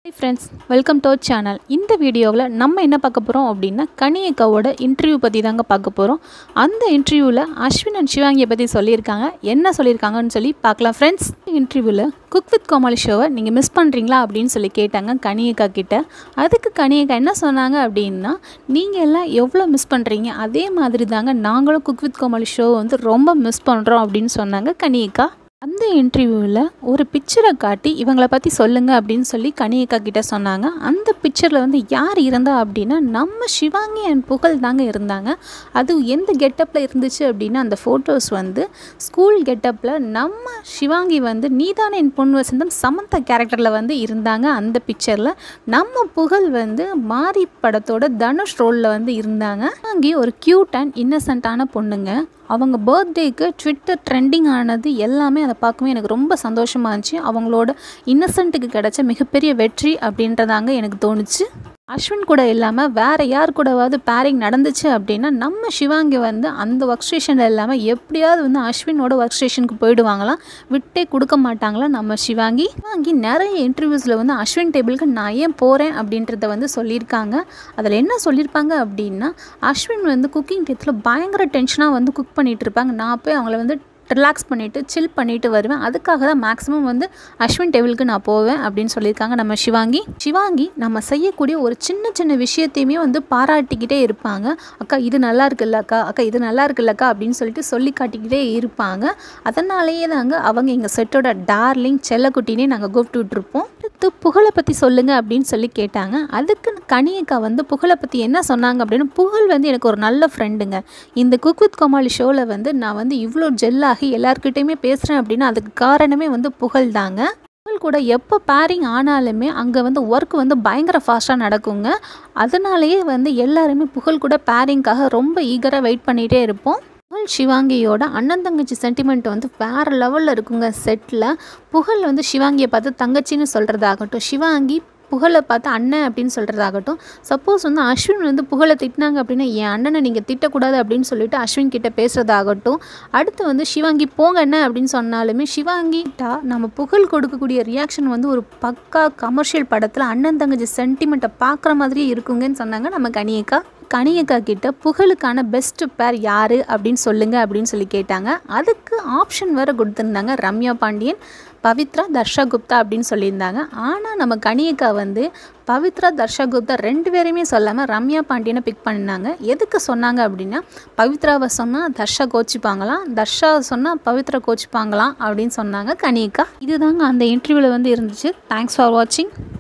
hi friends welcome to our channel இந்த வீடியோவில் நம்ம என்ன பார்க்க போகிறோம் அப்படின்னா கனியக்காவோட இன்டர்வியூ பற்றி தாங்க பார்க்க போகிறோம் அந்த இன்டர்வியூவில் அஸ்வின் அண்ட் சிவாங்கியை பற்றி சொல்லியிருக்காங்க என்ன சொல்லியிருக்காங்கன்னு சொல்லி பார்க்கலாம் ஃப்ரெண்ட்ஸ் இன்டர்வியூவில் குக் வித் கோமாளி ஷோவை நீங்கள் மிஸ் பண்ணுறீங்களா அப்படின்னு சொல்லி கேட்டாங்க கனியக்கா கிட்ட அதுக்கு கனியக்கா என்ன சொன்னாங்க அப்படின்னா நீங்கள் எல்லாம் எவ்வளோ மிஸ் பண்ணுறீங்க அதே மாதிரி தாங்க நாங்களும் குக் வித் கோமாளி ஷோவை வந்து ரொம்ப மிஸ் பண்ணுறோம் அப்படின்னு சொன்னாங்க கனியக்கா அந்த இன்டர்வியூவில் ஒரு பிக்சரை காட்டி இவங்கள பற்றி சொல்லுங்கள் அப்படின்னு சொல்லி கனியக்கா கிட்ட சொன்னாங்க அந்த பிக்சரில் வந்து யார் இருந்தா அப்படின்னா நம்ம சிவாங்கி அண்ட் புகழ் தாங்க இருந்தாங்க அது எந்த கெட்டப்பில் இருந்துச்சு அப்படின்னா அந்த ஃபோட்டோஸ் வந்து ஸ்கூல் கெட்டப்பில் நம்ம சிவாங்கி வந்து நீதானே என் பொன் வசந்தம் சமந்தா கேரக்டரில் வந்து இருந்தாங்க அந்த பிக்சரில் நம்ம புகழ் வந்து மாரி படத்தோட தனுஷ் ரோலில் வந்து இருந்தாங்க சிவாங்கி ஒரு க்யூட் அண்ட் இன்னசென்ட்டான பொண்ணுங்க அவங்க பர்த்டேக்கு ட்விட்டர் ட்ரெண்டிங் ஆனது எல்லாமே அதை பார்க்கவே எனக்கு ரொம்ப சந்தோஷமாக இருந்துச்சு அவங்களோட இன்னசென்ட்டுக்கு கிடைச்ச மிகப்பெரிய வெற்றி அப்படின்றதாங்க எனக்கு தோணுச்சு அஸ்வின் கூட இல்லாமல் வேறு யார் கூடவாவது பேரிங் நடந்துச்சு அப்படின்னா நம்ம சிவாங்கி வந்து அந்த ஒர்க் ஸ்டேஷனில் இல்லாமல் எப்படியாவது வந்து அஸ்வினோட ஒர்க் ஸ்டேஷனுக்கு போயிடுவாங்களாம் விட்டே கொடுக்க மாட்டாங்களாம் நம்ம சிவாங்கி சிவாங்கி நிறைய இன்டர்வியூஸில் வந்து அஸ்வின் டேபிளுக்கு நான் ஏன் போகிறேன் அப்படின்றத வந்து சொல்லியிருக்காங்க அதில் என்ன சொல்லியிருப்பாங்க அப்படின்னா அஸ்வின் வந்து குக்கிங் டேத்தில் பயங்கர டென்ஷனாக வந்து குக் பண்ணிகிட்டு இருப்பாங்க நான் போய் அவங்கள வந்து ரிலாக்ஸ் பண்ணிவிட்டு சில் பண்ணிவிட்டு வருவேன் அதுக்காக தான் மேக்ஸிமம் வந்து அஸ்வின் டேபிளுக்கு நான் போவேன் அப்படின்னு சொல்லியிருக்காங்க நம்ம சிவாங்கி சிவாங்கி நம்ம செய்யக்கூடிய ஒரு சின்ன சின்ன விஷயத்தையுமே வந்து பாராட்டிக்கிட்டே இருப்பாங்க அக்கா இது நல்லா இருக்குல்ல அக்கா அக்கா இது நல்லா இருக்குல்லக்கா அப்படின்னு சொல்லிட்டு சொல்லி காட்டிக்கிட்டே இருப்பாங்க அதனாலேயே தாங்க அவங்க எங்கள் செட்டோட டார்லிங் செல்லக்குட்டினே நாங்கள் கூப்பிட்டுட்ருப்போம் அடுத்து புகழை பற்றி சொல்லுங்கள் அப்படின்னு சொல்லி கேட்டாங்க அதுக்கு கனியக்கா வந்து புகழை பற்றி என்ன சொன்னாங்க அப்படின்னு புகழ் வந்து எனக்கு ஒரு நல்ல ஃப்ரெண்டுங்க இந்த குக் வித் கோமாளி ஷோவில் வந்து நான் வந்து இவ்வளோ ஜெல்லாகி எல்லாருக்கிட்டையுமே பேசுகிறேன் அப்படின்னா அதுக்கு காரணமே வந்து புகழ் தாங்க புகழ் கூட எப்போ பேரிங் ஆனாலுமே அங்கே வந்து ஒர்க் வந்து பயங்கர ஃபாஸ்ட்டாக நடக்குங்க அதனாலேயே வந்து எல்லாருமே புகழ் கூட பேரிங்காக ரொம்ப ஈகராக வெயிட் பண்ணிகிட்டே இருப்போம் புகழ் சிவாங்கியோட அண்ணன் தங்கச்சி சென்டிமெண்ட் வந்து வேறு லெவலில் இருக்குங்க செட்டில் புகழ் வந்து சிவாங்கியை பார்த்து தங்கச்சின்னு சொல்கிறதாகட்டும் சிவாங்கி புகழை பார்த்து அண்ணன் அப்படின்னு சொல்கிறதாகட்டும் சப்போஸ் வந்து அஸ்வின் வந்து புகழை திட்டினாங்க அப்படின்னா என் அண்ணனை நீங்கள் திட்டக்கூடாது அப்படின்னு சொல்லிட்டு அஸ்வின் கிட்ட பேசுகிறதாகட்டும் அடுத்து வந்து சிவாங்கி போங்க என்ன அப்படின்னு சொன்னாலுமே சிவாங்கிட்டா நம்ம புகழ் கொடுக்கக்கூடிய ரியாக்ஷன் வந்து ஒரு பக்கா கமர்ஷியல் படத்தில் அண்ணன் தங்கச்சி சென்டிமெண்ட்டை பார்க்குற மாதிரியே இருக்குங்கன்னு சொன்னாங்க நம்ம கனியக்கா கனியக்கா கிட்ட புகழுக்கான பெஸ்ட் பேர் யார் அப்படின்னு சொல்லுங்க அப்படின்னு சொல்லி கேட்டாங்க அதுக்கு ஆப்ஷன் வேறு கொடுத்துருந்தாங்க ரம்யா பாண்டியன் பவித்ரா தர்ஷா குப்தா அப்படின்னு சொல்லியிருந்தாங்க ஆனால் நம்ம கனியக்கா வந்து பவித்ரா தர்ஷா குப்தா ரெண்டு பேரையுமே சொல்லாமல் ரம்யா பாண்டியனை பிக் பண்ணினாங்க எதுக்கு சொன்னாங்க அப்படின்னா பவித்ராவை சொன்னால் தர்ஷா கோச்சிப்பாங்களாம் தர்ஷா சொன்னால் பவித்ரா கோச்சிப்பாங்களாம் அப்படின்னு சொன்னாங்க கனியக்கா இதுதாங்க அந்த இன்டர்வியூவில் வந்து இருந்துச்சு தேங்க்ஸ் ஃபார் வாட்சிங்